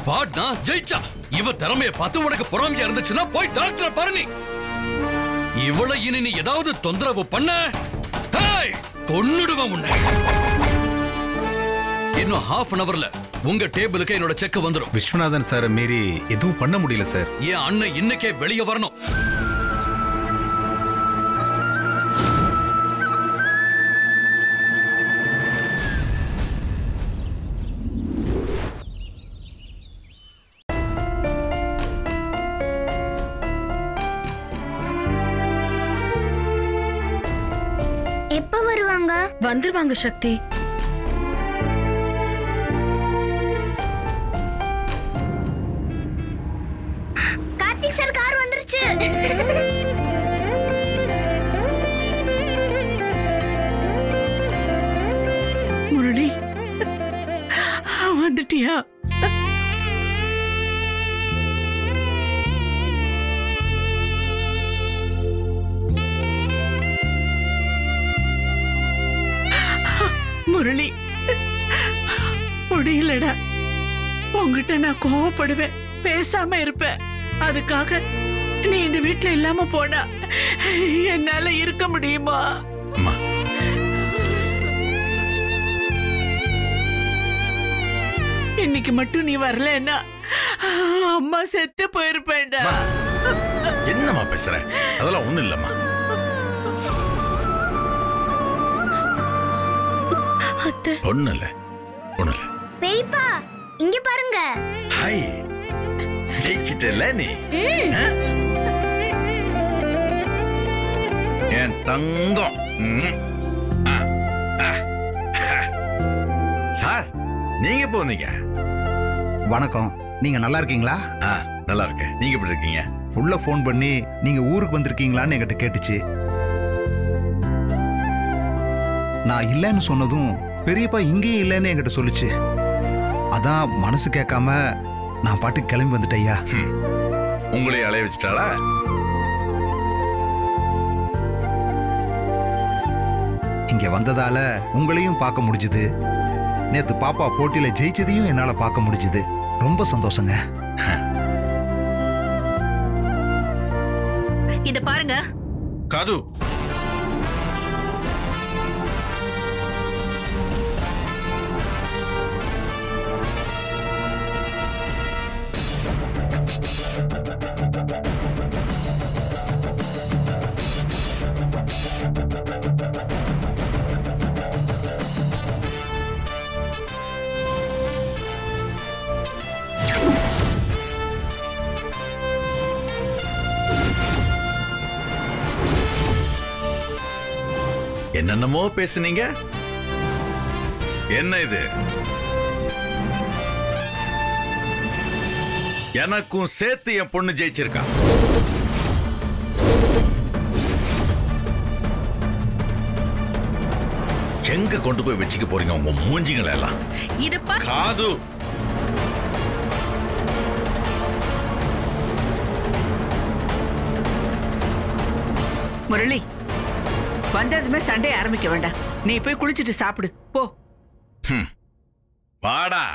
பாட்னா ஜெயிச்சா இவ திறமைய பார்த்து உனக்கு பொறாமையா இருந்துச்சுன்னா போய் டாக்டர் பாரு நீ இவளை இனி நீ ஏதாவது தொந்தரவு பண்ண ஹேய், கொன்னுடுவேன் உன்னை இன்னும் ஹாஃப் அன் அவர்ல உங்க டேபிளுக்கு என்னோட செக் வந்துடும் விஸ்வநாதன் சாரை மீறி எதுவும் பண்ண முடியல சார் என் அண்ணன் இன்னைக்கே வெளியே வரணும் எப்ப வருவாங்க வந்துருவாங்க சக்தி கார்த்திக் சார் கார் வந்துருச்சு முரளி வந்துட்டியா முரளி முடியலடா உங்ககிட்ட நான் கோவப்படுவேன் பேசாம இருப்பேன் அதுக்காக நீ இந்த வீட்ல இல்லாம போனா என்னால இருக்க முடியுமா அம்மா இன்னைக்கு மட்டும் நீ வரலன்னா அம்மா செத்து போயிருப்பேன்டா என்னம்மா பேசுற அதெல்லாம் ஒண்ணும் இல்லம்மா அத்தை ஒண்ணு இல்ல ஒண்ணு இல்ல பெரியப்பா இங்க பாருங்க ஹாய் ஜெயிச்சிட்டல நீ ஆ? என் தங்கம் ம்ம். ஆ, ஆ, ஆ. சார் நீங்க எப்போ வந்தீங்க வணக்கம் நீங்க நல்லா இருக்கீங்களா ஆ, நல்லா இருக்கேன் நீங்க எப்படி இருக்கீங்க உள்ள ஃபோன் பண்ணி நீங்க ஊருக்கு வந்திருக்கீங்களான்னு என்கிட்ட கேட்டுச்சு நான் இல்லைன்னு சொன்னதும் பெரியப்பா இங்கேயே இல்லைன்னு என்கிட்ட சொல்லுச்சு அதான் மனசு கேட்காம நான் பாட்டுக்கு கிளம்பி வந்துட்டேன் ஐயா உங்களையும் அலைய வச்சுட்டாளா இங்க வந்ததால உங்களையும் பார்க்க முடிஞ்சுது நேத்து பாப்பா போட்டியில ஜெயிச்சதையும் என்னால பார்க்க முடிஞ்சுது ரொம்ப சந்தோஷங்க இத பாருங்க காது என்னென்னமோ பேசுனீங்க என்ன இது எனக்கும் சேர்த்து என் பொண்ணு ஜெயிச்சிருக்கா எங்க கொண்டு போய் வச்சுக்க போறீங்க உங்க மூஞ்சிங்களை எல்லாம் இத பா காது முரளி வந்ததுமே சண்டை ஆரம்பிக்க வேண்டாம் நீ போய் குளிச்சிட்டு சாப்பிடு போ ஹம். வாடா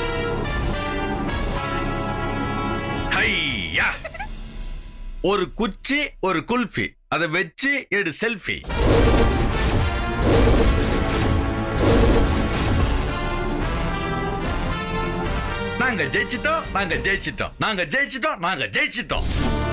ஹையா ஒரு குச்சி ஒரு குல்ஃபி அதை வச்சு எடு செல்ஃபி நாங்க ஜெயிச்சிட்டோம் நாங்க ஜெயிச்சிட்டோம் நாங்க ஜெயிச்சிட்டோம் நாங்க ஜெயிச்சிட்டோம்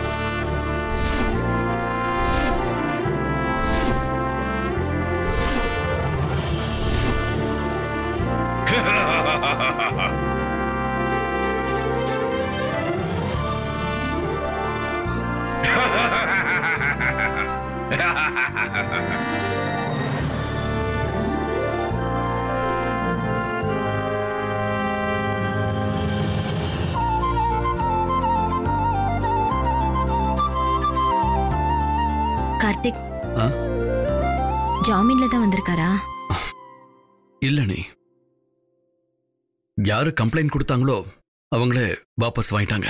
கார்த்திக் ஆ? ஜாமீன்ல தான் வந்திருக்காரா இல்ல நீ யாரு கம்ப்ளைண்ட் கொடுத்தாங்களோ அவங்களே வாபஸ் வாங்கிட்டாங்க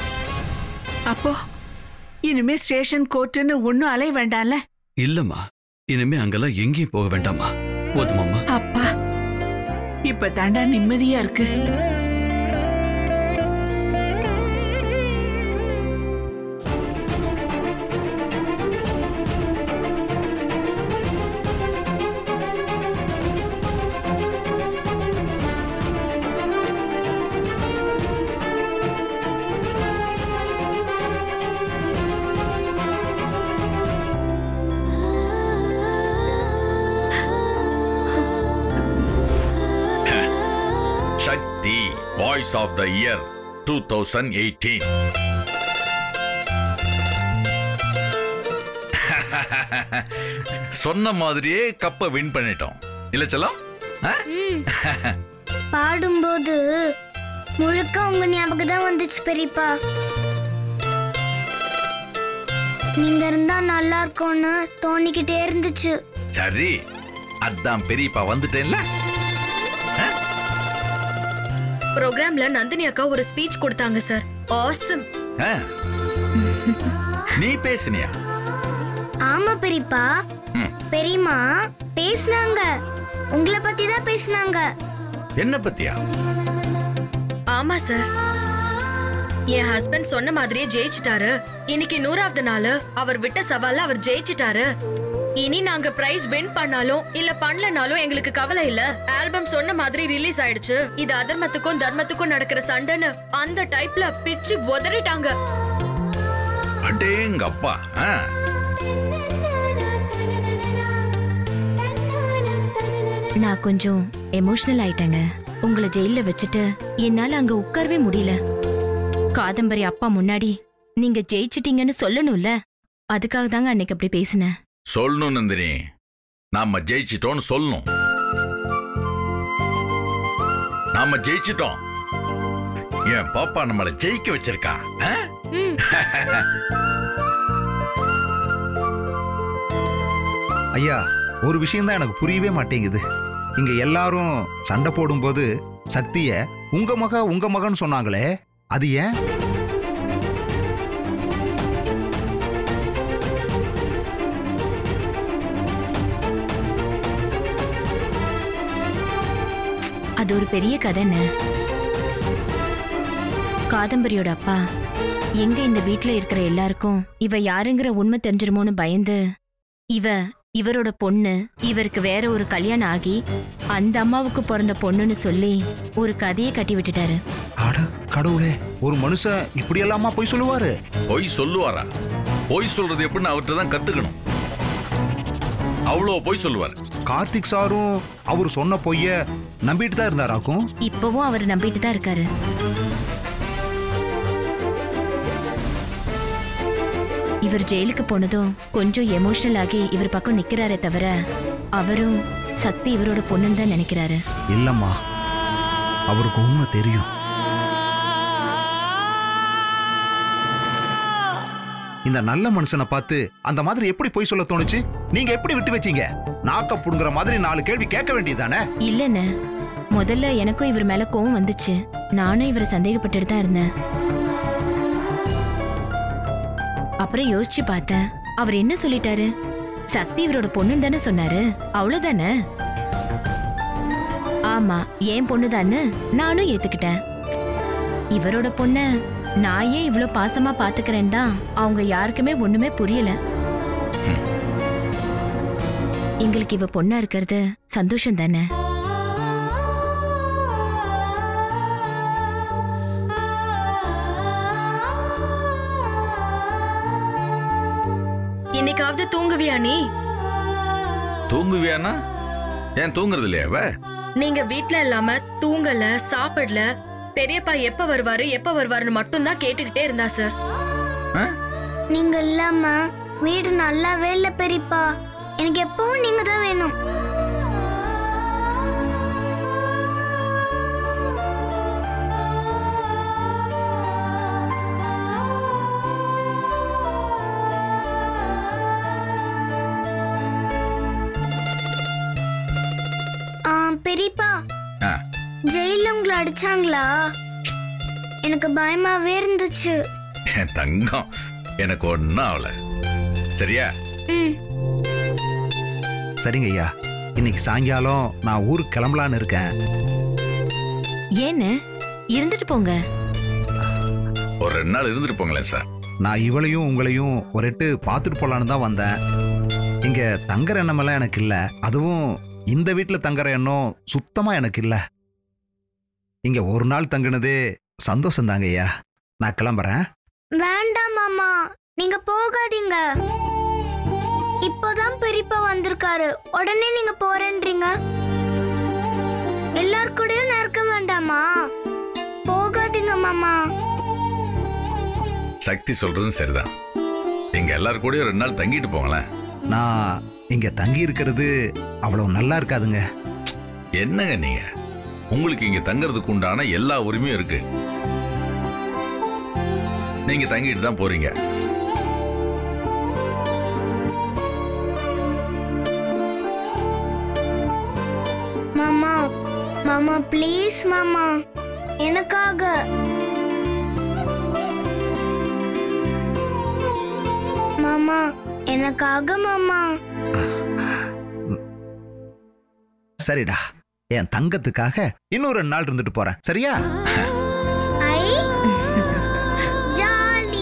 அப்போ இனிமே ஸ்டேஷன் கோர்ட்டுன்னு ஒன்னும் அலைய வேண்டாம்ல இல்லம்மா இனிமே அங்கெல்லாம் எங்கேயும் போக வேண்டாமா போதுமாம்மா அப்பா இப்ப தாண்டா நிம்மதியா இருக்கு Shakti voice of the year two thousand eighteen சொன்ன மாதிரியே கப்பை வின் பண்ணிட்டோம் இல்ல செல்லம் ஆ? பாடும்போது முழுக்க உங்க ஞாபகம் தான் வந்துச்சு பெரியப்பா நீங்க இருந்தா நல்லா இருக்கும்னு தோணிக்கிட்டே இருந்துச்சு சரி அதான் பெரியப்பா வந்துட்டேன்ல ப்ரோக்ராம்ல நந்தினி அக்கா ஒரு ஸ்பீச் கொடுத்தாங்க சார் ஆசம் ஆ. நீ பேசுனியா ஆமா பெரியப்பா ம். பெரியம்மா பேசுனாங்க உங்களை பத்தி தான் பேசுனாங்க என்ன பத்தியா ஆமா சார் என் ஹஸ்பண்ட் சொன்ன மாதிரியே ஜெயிச்சிட்டாரு இன்னைக்கு நூறாவது நாள் அவர் விட்ட சவால்ல அவர் ஜெயிச்சிட்டாரு இனி நாங்க பிரைஸ் வின் பண்ணாலும் இல்ல பண்ணலனாலும் எங்களுக்கு கவலை இல்ல ஆல்பம் சொன்ன மாதிரி ரிலீஸ் ஆயிடுச்சு இது அதர்மத்துக்கும் தர்மத்துக்கும் நடக்கிற சண்டைன்னு அந்த டைப்ல பிச்சு உதறிட்டாங்க அடேங்க அப்பா ஆ. நான் கொஞ்சம் எமோஷனல் ஆயிட்டேங்க உங்களை ஜெயில வச்சுட்டு என்னால அங்க உட்காரவே முடியல காதம்பரி அப்பா முன்னாடி நீங்க ஜெயிச்சிட்டீங்கன்னு சொல்லணும்ல அதுக்காக தாங்க அன்னைக்கு அப்படி பேசினேன் சொல்லணும் நந்தினி நாம ஜெயிச்சிட்டோம்னு சொல்லணும் நாம ஜெயிச்சிட்டோம் என் பாப்பா நம்மளை ஜெயிக்க வச்சிருக்கா ஆ? ஐயா ஒரு விஷயம் தான் எனக்கு புரியவே மாட்டேங்குது இங்க எல்லாரும் சண்டை போடும்போது சக்திய உங்க மக உங்க மகன் சொன்னாங்களே அது ஏன் அது ஒரு பெரிய கதைன்னு காதம்பரியோட அப்பா எங்க இந்த வீட்ல இருக்கிற எல்லாருக்கும் இவ யாருங்கிற உண்மை தெரிஞ்சிருமோன்னு பயந்து இவ இவரோட பொண்ணு இவருக்கு வேற ஒரு கல்யாணம் ஆகி அந்த அம்மாவுக்கு பிறந்த பொண்ணுன்னு சொல்லி ஒரு கதையை கட்டி விட்டுட்டாரு அட கடவுளே ஒரு மனுஷன் இப்படி எல்லாமா போய் சொல்லுவாரு பொய் சொல்லுவாரா பொய் சொல்றது எப்படின்னு அவர்கிட்ட தான் கத்துக்கணும் அவ்வளோ பொய் சொல்லுவார் கார்த்திக் சாரும் அவர் சொன்ன பொய்ய நம்பிட்டு தான் இருந்தாராக்கும் இப்பவும் அவர் நம்பிட்டு தான் இருக்காரு இவர் ஜெயிலுக்கு போனதும் கொஞ்சம் எமோஷனல் ஆகி இவர் பக்கம் நிக்கிறாரே தவிர அவரும் சக்தி இவரோட பொண்ணுன்னு தான் நினைக்கிறாரு இல்லம்மா அவருக்கு உண்மை தெரியும் இந்த நல்ல மனுஷனை பார்த்து அந்த மாதிரி எப்படி போய் சொல்ல தோணுச்சு நீங்க எப்படி விட்டு வச்சீங்க நாக்க புடுங்குற மாதிரி நாலு கேள்வி கேட்க வேண்டியதானே இல்லன்னு முதல்ல எனக்கும் இவர் மேல கோவம் வந்துச்சு நானும் இவரை சந்தேகப்பட்டுட்டு தான் இருந்தேன் அப்புறம் யோசிச்சு பார்த்தேன் அவர் என்ன சொல்லிட்டாரு சக்தி இவரோட பொண்ணுன்னு தானே சொன்னாரு அவ்வளவுதானே ஆமா என் பொண்ணுதான்னு நானும் ஏத்துக்கிட்டேன் இவரோட பொண்ண நான் ஏன் இவ்ளோ பாசமா பாத்துக்கிறேன் தான் அவங்க யாருக்குமே ஒண்ணுமே புரியல எங்களுக்கு இவ பொண்ணா இருக்கிறது சந்தோஷம் தானே இன்னைக்காவது தூங்குவியா நீ தூங்குவியானா ஏன் தூங்குறது இல்லையா அவ நீங்க வீட்ல இல்லாம தூங்கல சாப்பிடல பெரியப்பா எப்ப வருவாரு எப்ப வருவாருன்னு மட்டும் தான் கேட்டுக்கிட்டே இருந்தா சார் ஆ? நீங்க இல்லாம வீடு நல்லாவே இல்ல பெரியப்பா எனக்கு எப்பவும் நீங்க தான் வேணும் ஆ, பெரியப்பா ஆ. ஜெயில உங்களை அடிச்சாங்களா எனக்கு பயமாவே இருந்துச்சு என் தங்கம் எனக்கு ஒன்றும் ஆகல சரியா ம் சரிங்க ஐயா இன்னைக்கு சாயங்காலம் நான் ஊருக்கு கிளம்பலான்னு இருக்கேன் ஏன்னு இருந்துட்டு போங்க ஒரு ரெண்டு நாள் இருந்துட்டு போங்களேன் சார் நான் இவளையும் உங்களையும் ஒரு எட்டு பார்த்துட்டு போலான்னு தான் வந்தேன் இங்க தங்குற எண்ணமெல்லாம் எனக்கு இல்ல அதுவும் இந்த வீட்டில் தங்குற எண்ணம் சுத்தமா எனக்கு இல்ல இங்க ஒரு நாள் தங்குனதே சந்தோஷம் தாங்க ஐயா நான் கிளம்புறேன் வேண்டாம் மாமா நீங்க போகாதீங்க இப்போதான் பெரியப்பா வந்திருக்காரு உடனே நீங்க போறேன்றீங்க எல்லார் கூடயும் இருக்க வேண்டாமா போகாதீங்க மாமா சக்தி சொல்றதும் சரிதான் எங்க எல்லாரும் கூடயும் ரெண்டு நாள் தங்கிட்டு போங்களேன் நான் இங்க தங்கி இருக்கிறது அவ்வளவு நல்லா இருக்காதுங்க என்னங்க நீங்க உங்களுக்கு இங்க தங்கறதுக்கு உண்டான எல்லா உரிமையும் இருக்கு நீங்க தங்கிட்டு தான் போறீங்க மாமா மாமா ப்ளீஸ் மாமா எனக்காக மாமா எனக்காக மாமா சரிடா என் தங்கத்துக்காக இன்னும் ரெண்டு நாள் இருந்துட்டு போறேன் சரியா ஐ ஜாலி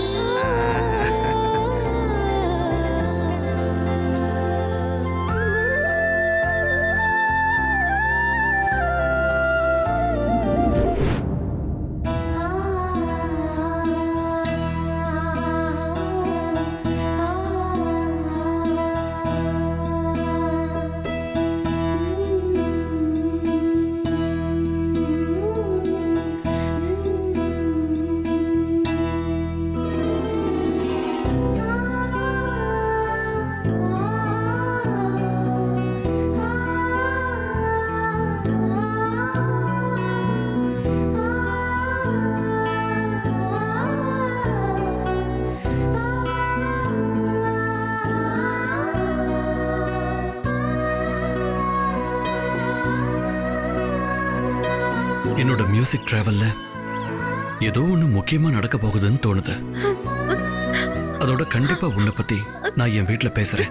என்னோட மியூசிக் டிராவல்ல ஏதோ ஒண்ணு முக்கியமா நடக்க போகுதுன்னு தோணுது அதோட கண்டிப்பா உன்னை பத்தி நான் என் வீட்ல பேசுறேன்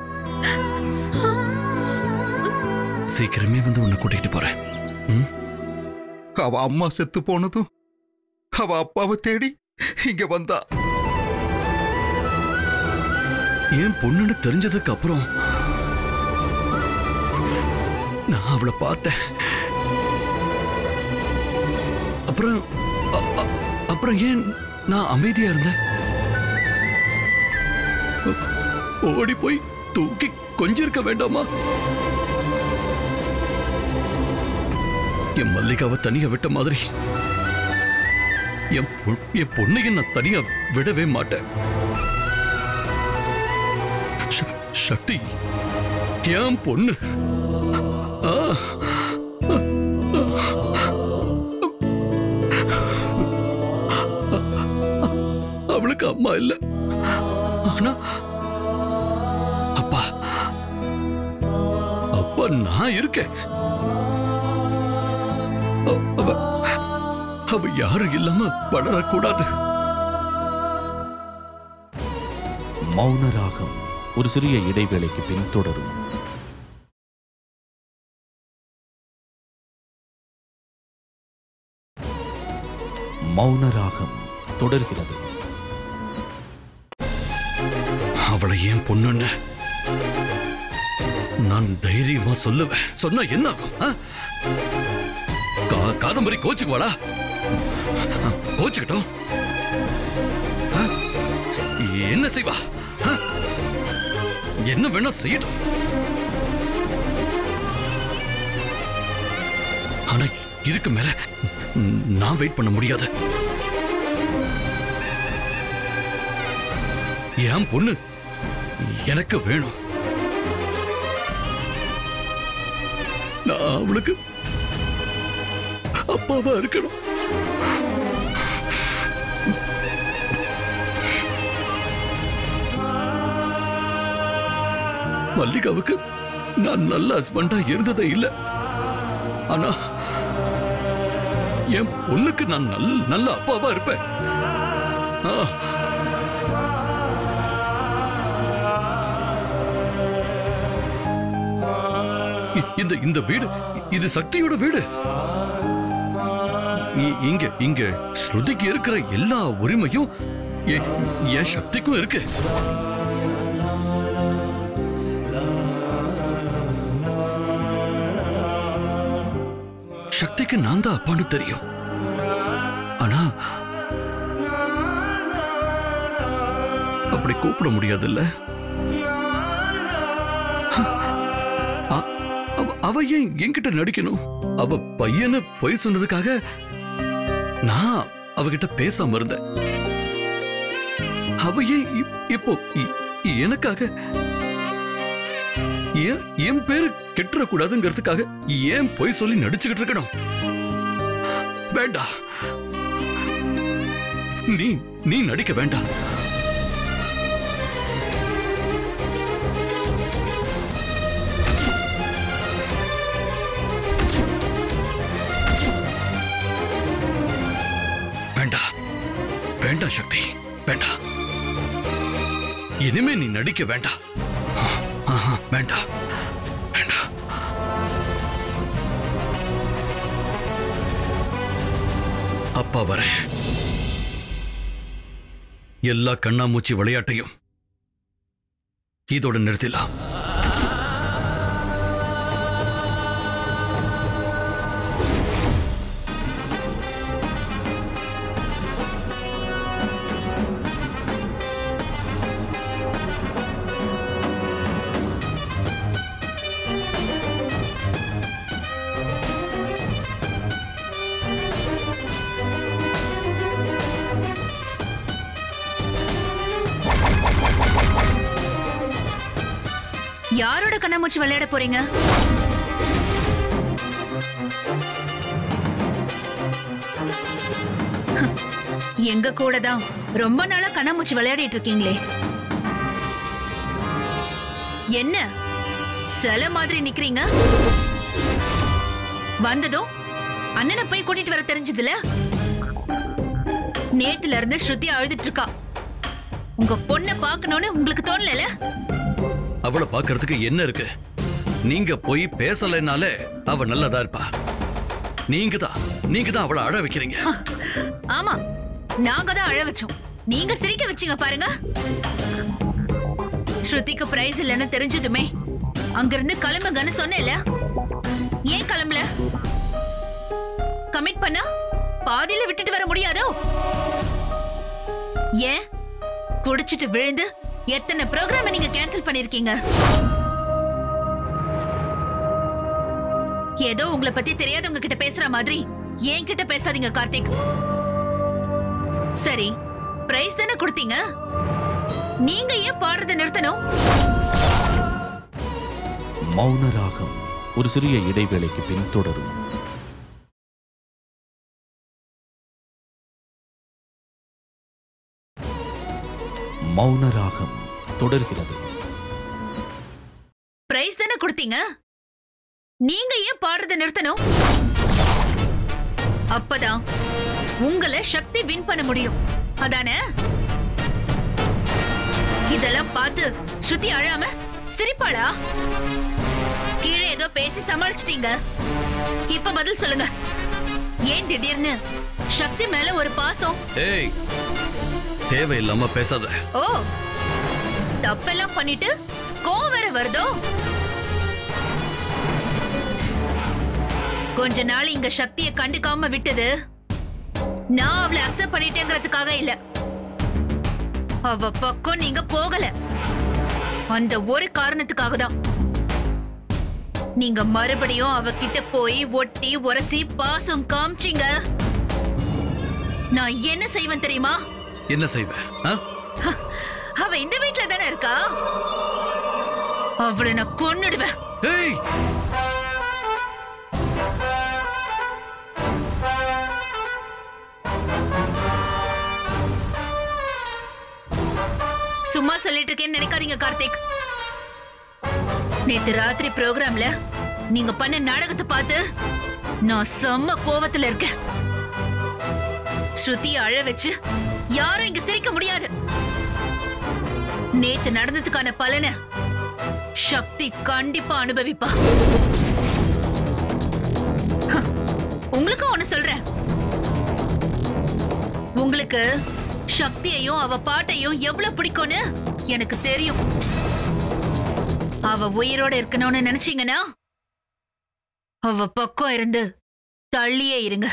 சீக்கிரமே வந்து உன்னை கூட்டிகிட்டு போறேன் ம்? அவ அம்மா செத்து போனதும் அவ அப்பாவை தேடி இங்க வந்தா என் பொண்ணுன்னு தெரிஞ்சதுக்கு அப்புறம் நான் அவளை பார்த்தேன் அப்புறம் அ- அ- அப்புறம் ஏன் நான் அமைதியா இருந்தேன் ஓ- ஓடி போய் தூக்கி கொஞ்சிருக்க வேண்டாமா என் மல்லிகாவை தனியா விட்ட மாதிரி என் பொ- என் பொண்ணையும் நான் தனியா விடவே மாட்டேன் ச- சக்தி என் பொண்ணு ஆ, அவளுக்கு அம்மா இல்ல ஆனா அப்பா அப்பா நான் இருக்கேன் அ- அவ அவ யாரும் இல்லாம வளரக்கூடாது மௌன ராகம் ஒரு சிறிய இடைவேளைக்கு பின் தொடரும் மௌன ராகம் தொடர்கிறது அவளை ஏன் பொண்ணுன்னு நான் தைரியமா சொல்லுவேன் சொன்னா என்ன ஆகும் ஆ? கா- காதம்பரி கோச்சுக்குவாளா ஆ, கோச்சுக்கிட்டோம் ஆ? என்ன செய்வா ஆ? என்ன வேணா செய்யட்டும் ஆனா இதுக்கு மேல ம், நான் வெயிட் பண்ண முடியாது என் பொண்ணு எனக்கு வேணும் நான் அவளுக்கு அப்பாவா இருக்கணும் மல்லிகாவுக்கு நான் நல்ல ஹஸ்பண்டா இருந்ததே இல்ல ஆனா என் பொண்ணுக்கு நான் நல்ல நல்ல அப்பாவா இருப்பேன் ஆ இ- இந்த இந்த வீடு இது சக்தியோட வீடு இ- இங்க இங்க ஸ்ருதிக்கு இருக்கிற எல்லா உரிமையும் எ- என் சக்திக்கும் இருக்கு சக்திக்கு நான் தான் அப்பான்னு தெரியும் ஆனா அப்படி கூப்பிட முடியாதுல்ல அ- அவ- அவ ஏன் என்கிட்ட நடிக்கணும் அவ பையனை பொய் சொன்னதுக்காக நான் அவகிட்ட பேசாம இருந்தேன் அவ ஏன் இப்- இப்போ இ- எனக்காக ஏன் என் பேரு கெட்டுறக்கூடாதுங்கிறதுக்காக ஏன் பொய் சொல்லி நடிச்சுக்கிட்டு இருக்கணும் வேண்டாம் நீ நீ நடிக்க வேண்டாம் வேண்டாம் வேண்டாம் சக்தி வேண்டாம் இனிமே நீ நடிக்க வேண்டாம் ஆஹா, வேண்டாம் வேண்டாம் அப்பா வரேன் எல்லா கண்ணாமூச்சி விளையாட்டையும் இதோட நிறுத்திடலாம் யாரோட கண்ணாமூச்சி விளையாட போறீங்க எங்க கூட தான் ரொம்ப நாளா கண்ணாமூச்சி விளையாடிட்டு இருக்கீங்களே என்ன சில மாதிரி நிக்கிறீங்க வந்ததும் அண்ணனை போய் கூட்டிட்டு வர தெரிஞ்சதுல நேத்துல இருந்து ஸ்ருதி அழுதுட்டு இருக்கா உங்க பொண்ணை பார்க்கணும்னு உங்களுக்கு தோணல அவளை பார்க்கறதுக்கு என்ன இருக்கு நீங்க போய் பேசலைனாலே அவ நல்லதா இருப்பா நீங்க தான் நீங்க தான் அவளை அழ வைக்கிறீங்க ஆமா நாங்க தான் அழ வச்சோம் நீங்க சிரிக்க வச்சீங்க பாருங்க ஸ்ருதிக்கு பிரைஸ் இல்லைன்னு தெரிஞ்சதுமே அங்கிருந்து கிளம்புங்கன்னு சொன்னேன்ல ஏன் கிளம்பல கமிட் பண்ணா பாதியில விட்டுட்டு வர முடியாதோ ஏன் குடிச்சிட்டு விழுந்து எத்தனை ப்ரோக்ராம் நீங்க கேன்சல் பண்ணிருக்கீங்க ஏதோ உங்களை பத்தி தெரியாதவங்க கிட்ட பேசுற மாதிரி என் கிட்ட பேசாதீங்க கார்த்திக் சரி பிரைஸ் தானே கொடுத்தீங்க நீங்க ஏன் பாடுறத நிறுத்தணும் மௌன ராகம் ஒரு சிறிய இடைவேளைக்கு பின் தொடரும் மௌன ராகம் தொடர்கிறது பிரைஸ் தானே கொடுத்தீங்க நீங்க ஏன் பாடுறத நிறுத்தணும் அப்பதான் உங்களை சக்தி வின் பண்ண முடியும் அதானே இதெல்லாம் பார்த்து ஸ்ருதி அழாம சிரிப்பாளா கீழே ஏதோ பேசி சமாளிச்சிட்டீங்க இப்ப பதில் சொல்லுங்க ஏன் திடீர்னு சக்தி மேல ஒரு பாசம் ஏய் தேவையில்லாம பேசாத ஓ தப்பெல்லாம் பண்ணிட்டு கோவம் வேற வருதோ கொஞ்ச நாள் இங்க சக்தியை கண்டுக்காம விட்டது நான் அவளை அக்செப்ட் பண்ணிட்டேங்கிறதுக்காக இல்ல அவ பக்கம் நீங்க போகல அந்த ஒரு காரணத்துக்காக தான் நீங்க மறுபடியும் அவகிட்ட போய் ஒட்டி உரசி பாசம் காமிச்சீங்க நான் என்ன செய்வேன் தெரியுமா என்ன செய்வ ஆ? அவ இந்த வீட்ல தானே இருக்கா அவளை நான் கொன்னுடுவேன் ஏய் சும்மா சொல்லிட்டு இருக்கேன்னு நினைக்காதீங்க கார்த்திக் நேத்து ராத்திரி ப்ரோக்ராம்ல நீங்க பண்ண நாடகத்தை பார்த்து நான் செம்ம கோவத்துல இருக்கேன் ஸ்ருதியை அழ வச்சு யாரும் இங்க சிரிக்க முடியாது நேத்து நடந்ததுக்கான பலனை சக்தி கண்டிப்பா அனுபவிப்பா உங்களுக்கு சக்தியையும் அவ பாட்டையும் எவ்வளவு பிடிக்கும்னு எனக்கு தெரியும் அவ உயிரோட இருக்கணும்னு நினைச்சீங்கன்னா அவ பக்கம் இருந்து தள்ளியே இருங்க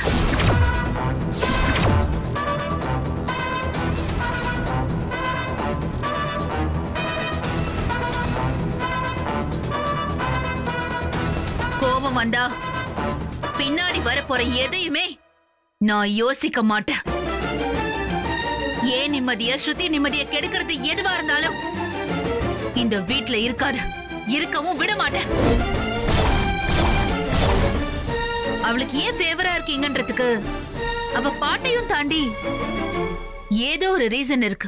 கோபம் வந்தா பின்னாடி வரப்போற எதையுமே நான் யோசிக்க மாட்டேன் ஏன் நிம்மதிய ஸ்ருதி நிம்மதிய கெடுக்கிறது எதுவா இருந்தாலும் இந்த வீட்ல இருக்காது இருக்கவும் விட மாட்டேன் அவளுக்கு ஏன் ஃபேவரா இருக்கீங்கன்றதுக்கு அவ பாட்டையும் தாண்டி ஏதோ ஒரு ரீசன் இருக்கு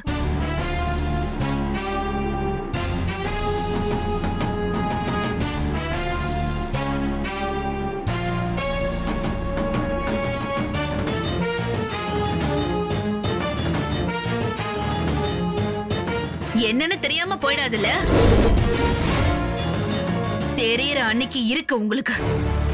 என்னன்னு தெரியாம போயிடாதுல்ல தெரியற அன்னைக்கு இருக்கு உங்களுக்கு